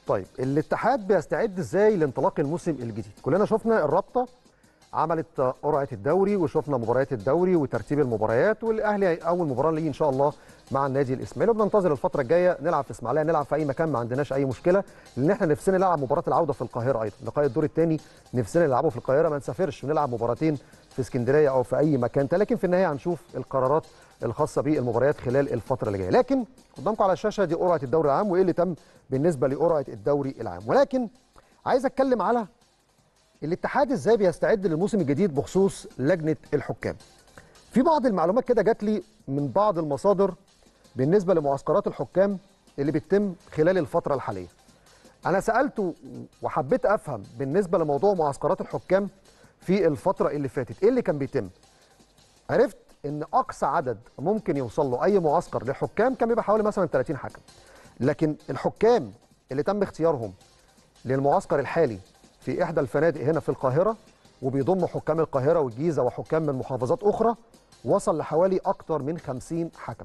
طيب الاتحاد بيستعد ازاي لانطلاق الموسم الجديد كلنا شفنا الرابطه عملت قرعه الدوري وشفنا مباريات الدوري وترتيب المباريات والاهلي اول مباراه ليه ان شاء الله مع النادي الاسماعيلي وبننتظر الفتره الجايه نلعب في اسماعيليه نلعب في اي مكان ما عندناش اي مشكله لان احنا نفسنا نلعب مباراه العوده في القاهره ايضا لقاء الدور الثاني نفسنا نلعبه في القاهره ما نسافرش ونلعب مباراتين في اسكندريه او في اي مكان لكن في النهايه هنشوف القرارات الخاصه بالمباريات خلال الفتره اللي جايه لكن قدامكم على الشاشه دي قرعه الدوري العام وايه اللي تم بالنسبه لقرعه الدوري العام ولكن عايز اتكلم على الاتحاد ازاي بيستعد للموسم الجديد بخصوص لجنه الحكام في بعض المعلومات كده جات لي من بعض المصادر بالنسبه لمعسكرات الحكام اللي بتتم خلال الفتره الحاليه انا سالته وحبيت افهم بالنسبه لموضوع معسكرات الحكام في الفتره اللي فاتت ايه اللي كان بيتم عرفت ان اقصى عدد ممكن يوصل له اي معسكر للحكام كان بيبقى حوالي مثلا 30 حكم لكن الحكام اللي تم اختيارهم للمعسكر الحالي في احدى الفنادق هنا في القاهره وبيضم حكام القاهره والجيزه وحكام من محافظات اخرى وصل لحوالي اكتر من 50 حكم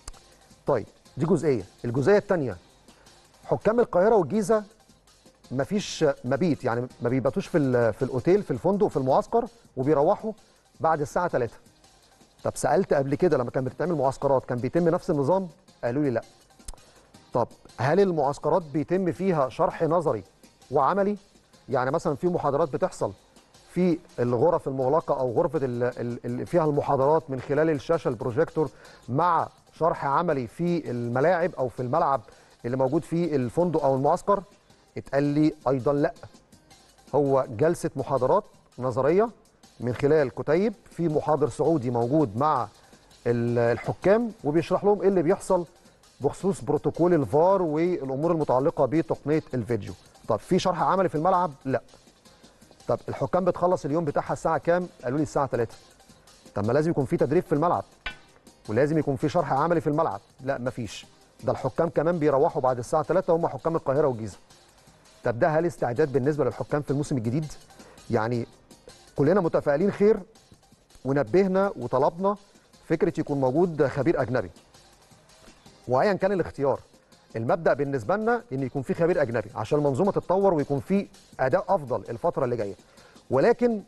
طيب دي جزئيه الجزئيه الثانيه حكام القاهره والجيزه مفيش مبيت يعني ما بيباتوش في في الاوتيل في الفندق في المعسكر وبيروحوا بعد الساعه 3 طب سالت قبل كده لما كان بتتعمل معسكرات كان بيتم نفس النظام قالوا لي لا طب هل المعسكرات بيتم فيها شرح نظري وعملي يعني مثلا في محاضرات بتحصل في الغرف المغلقه او غرفه اللي فيها المحاضرات من خلال الشاشه البروجيكتور مع شرح عملي في الملاعب او في الملعب اللي موجود فيه الفندق او المعسكر اتقال لي ايضا لا هو جلسه محاضرات نظريه من خلال كتيب في محاضر سعودي موجود مع الحكام وبيشرح لهم ايه اللي بيحصل بخصوص بروتوكول الفار والامور المتعلقه بتقنيه الفيديو طب في شرح عملي في الملعب لا طب الحكام بتخلص اليوم بتاعها الساعه كام قالوا لي الساعه 3 طب ما لازم يكون في تدريب في الملعب ولازم يكون في شرح عملي في الملعب لا مفيش ده الحكام كمان بيروحوا بعد الساعه 3 هم حكام القاهره والجيزه طب ده هل استعداد بالنسبه للحكام في الموسم الجديد يعني كلنا متفائلين خير ونبهنا وطلبنا فكره يكون موجود خبير اجنبي وايا كان الاختيار المبدا بالنسبه لنا ان يكون في خبير اجنبي عشان المنظومه تتطور ويكون في اداء افضل الفتره اللي جايه ولكن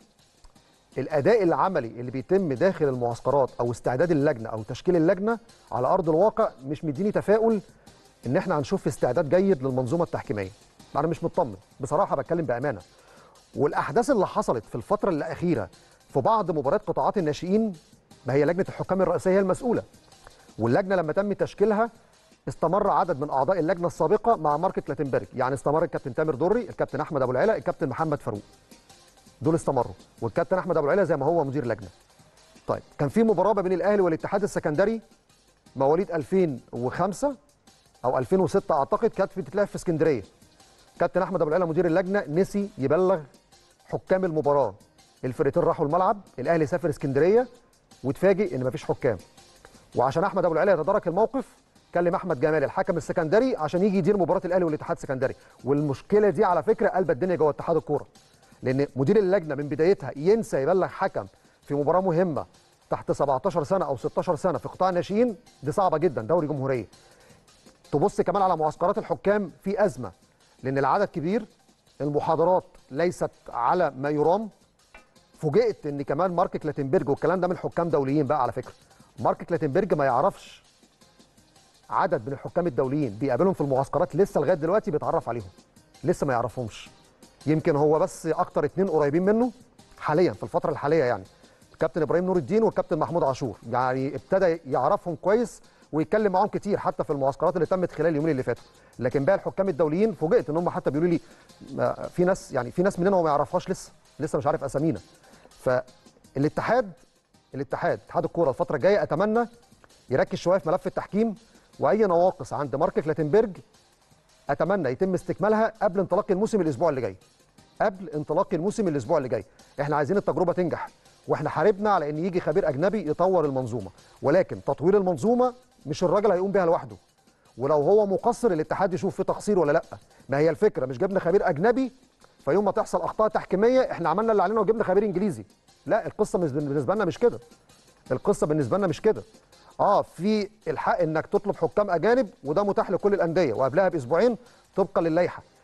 الاداء العملي اللي بيتم داخل المعسكرات او استعداد اللجنه او تشكيل اللجنه على ارض الواقع مش مديني تفاؤل ان احنا هنشوف استعداد جيد للمنظومه التحكيميه انا مش مطمن بصراحه بتكلم بامانه والاحداث اللي حصلت في الفتره الاخيره في بعض مباريات قطاعات الناشئين ما هي لجنه الحكام الرئيسيه هي المسؤوله واللجنه لما تم تشكيلها استمر عدد من اعضاء اللجنه السابقه مع مارك كلاتنبرج يعني استمر الكابتن تامر دري الكابتن احمد ابو العلا الكابتن محمد فاروق دول استمروا والكابتن احمد ابو العلا زي ما هو مدير لجنه طيب كان في مباراه بين الاهلي والاتحاد السكندري مواليد 2005 او 2006 اعتقد كانت بتتلعب في اسكندريه كابتن احمد ابو العلا مدير اللجنه نسي يبلغ حكام المباراه الفرقتين راحوا الملعب الاهلي سافر اسكندريه وتفاجئ ان مفيش حكام وعشان احمد ابو العلا يتدارك الموقف كلم احمد جمال الحكم السكندري عشان يجي يدير مباراه الاهلي والاتحاد السكندري والمشكله دي على فكره قلبت الدنيا جوه اتحاد الكوره لان مدير اللجنه من بدايتها ينسى يبلغ حكم في مباراه مهمه تحت 17 سنه او 16 سنه في قطاع الناشئين دي صعبه جدا دوري جمهوريه تبص كمان على معسكرات الحكام في ازمه لان العدد كبير المحاضرات ليست على ما يرام فوجئت ان كمان مارك كلاتنبرج والكلام ده من حكام دوليين بقى على فكره مارك كلاتنبرج ما يعرفش عدد من الحكام الدوليين بيقابلهم في المعسكرات لسه لغايه دلوقتي بيتعرف عليهم لسه ما يعرفهمش يمكن هو بس اكتر اتنين قريبين منه حاليا في الفتره الحاليه يعني الكابتن ابراهيم نور الدين والكابتن محمود عاشور يعني ابتدى يعرفهم كويس ويتكلم معاهم كتير حتى في المعسكرات اللي تمت خلال اليومين اللي فاتوا لكن باقي الحكام الدوليين فوجئت ان هم حتى بيقولوا لي في ناس يعني في ناس مننا هو ما يعرفهاش لسه لسه مش عارف اسامينا فالاتحاد الاتحاد اتحاد الكوره الفتره الجايه اتمنى يركز شويه في ملف التحكيم واي نواقص عند مارك كلاتنبرج اتمنى يتم استكمالها قبل انطلاق الموسم الاسبوع اللي جاي قبل انطلاق الموسم الاسبوع اللي جاي احنا عايزين التجربه تنجح واحنا حاربنا على ان يجي خبير اجنبي يطور المنظومه ولكن تطوير المنظومه مش الراجل هيقوم بيها لوحده ولو هو مقصر الاتحاد يشوف فيه تقصير ولا لا ما هي الفكره مش جبنا خبير اجنبي فيوم ما تحصل اخطاء تحكيميه احنا عملنا اللي علينا وجبنا خبير انجليزي لا القصه بالنسبه لنا مش كده القصه بالنسبه لنا مش كده اه في الحق انك تطلب حكام اجانب وده متاح لكل الانديه وقبلها باسبوعين طبقا للائحه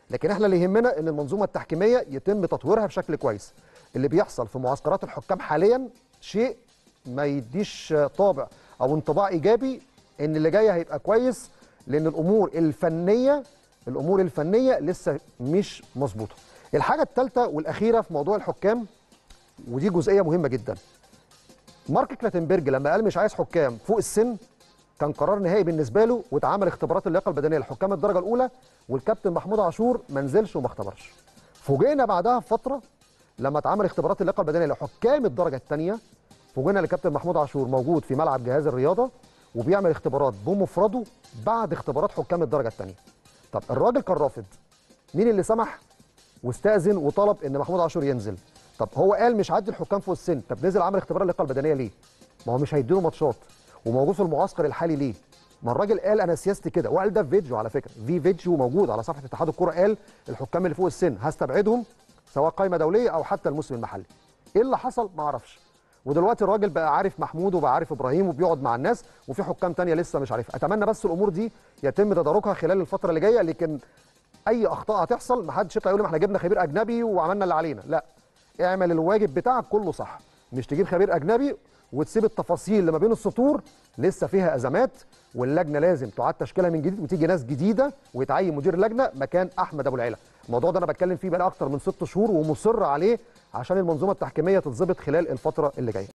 لكن احنا اللي يهمنا ان المنظومه التحكيميه يتم تطويرها بشكل كويس اللي بيحصل في معسكرات الحكام حاليا شيء ما يديش طابع او انطباع ايجابي ان اللي جاي هيبقى كويس لان الامور الفنيه الامور الفنيه لسه مش مظبوطه الحاجه الثالثه والاخيره في موضوع الحكام ودي جزئيه مهمه جدا مارك كلاتنبرج لما قال مش عايز حكام فوق السن كان قرار نهائي بالنسبه له واتعمل اختبارات اللياقه البدنيه لحكام الدرجه الاولى والكابتن محمود عاشور ما نزلش وما اختبرش فوجئنا بعدها بفتره لما اتعمل اختبارات اللياقه البدنيه لحكام الدرجه الثانيه فوجئنا الكابتن محمود عاشور موجود في ملعب جهاز الرياضه وبيعمل اختبارات بمفرده بعد اختبارات حكام الدرجه الثانيه طب الراجل كان رافض مين اللي سمح واستاذن وطلب ان محمود عاشور ينزل طب هو قال مش عدي الحكام فوق السن طب نزل عمل اختبار اللياقه البدنيه ليه ما هو مش هيديله ماتشات وموجود في المعسكر الحالي ليه ما الراجل قال انا سياستي كده وقال ده في فيديو على فكره في فيديو موجود على صفحه اتحاد الكوره قال الحكام اللي فوق السن هستبعدهم سواء قائمه دوليه او حتى الموسم المحلي ايه اللي حصل ما اعرفش ودلوقتي الراجل بقى عارف محمود وبقى عارف ابراهيم وبيقعد مع الناس وفي حكام تانية لسه مش عارفها اتمنى بس الامور دي يتم تداركها خلال الفتره اللي جايه لكن اي اخطاء هتحصل ما حدش يطلع يقول ما احنا جبنا خبير اجنبي وعملنا اللي علينا لا اعمل الواجب بتاعك كله صح مش تجيب خبير اجنبي وتسيب التفاصيل اللي ما بين السطور لسه فيها ازمات واللجنه لازم تعاد تشكيلها من جديد وتيجي ناس جديده ويتعين مدير اللجنه مكان احمد ابو العلا الموضوع ده انا بتكلم فيه بقى اكتر من ست شهور ومصر عليه عشان المنظومه التحكيميه تتظبط خلال الفتره اللي جايه